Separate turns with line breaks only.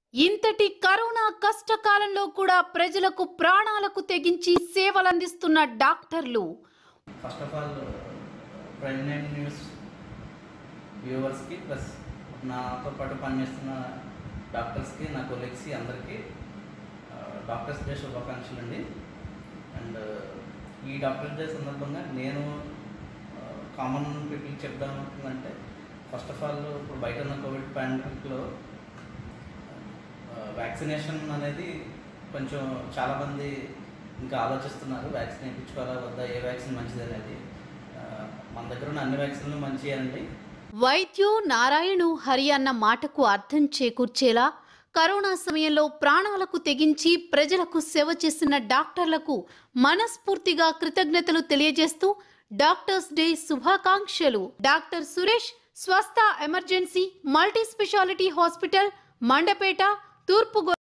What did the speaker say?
ఇంతటి కరోనా కష్టకాలంలో కూడా ప్రజలకు ప్రాణాలకు తెగించి సేవలందిస్తున్న డాక్టర్లు
first of all prime nine news వ్యూవర్స్కి ప్లస్ నాతో పాటు పనిచేస్తున్న డాక్టర్స్కి నా కొలీగ్స్కి అందరికీ ఆ, డాక్టర్స్ డే శుభాకాంక్షలు అండి అండ్ ఈ డాక్టర్స్ డే సందర్భంగా నేను కామన్ పీపుల్కి చెప్దాం అనుకుందంటే ఫస్ట్ ఆఫ్ ఆల్ ఇప్పుడు బయట ఉన్న కోవిడ్ పాండమిక్లో వ్యాక్సినేషన్ అనేది కొంచెం చాలామంది ఇంకా ఆలోచిస్తున్నారు వ్యాక్సిన్ వేయించుకోవాలా వద్దా ఏ వ్యాక్సిన్ మంచిది అనేది ఆ, మన దగ్గర ఉన్న అన్ని వ్యాక్సిన్లు మంచిగా అండి
వైద్యు నారాయణు హరి అన్న మాటకు అర్థం చేకూర్చేలా కరోనా సమయంలో ప్రాణాలకు తెగించి ప్రజలకు సేవ చేసిన డాక్టర్లకు మనస్ఫూర్తిగా కృతజ్ఞతలు తెలియజేస్తూ డాక్టర్స్ డే శుభాకాంక్షలు doctor Suresh Swastha emergency multi speciality hospital Mandapeta తూర్పు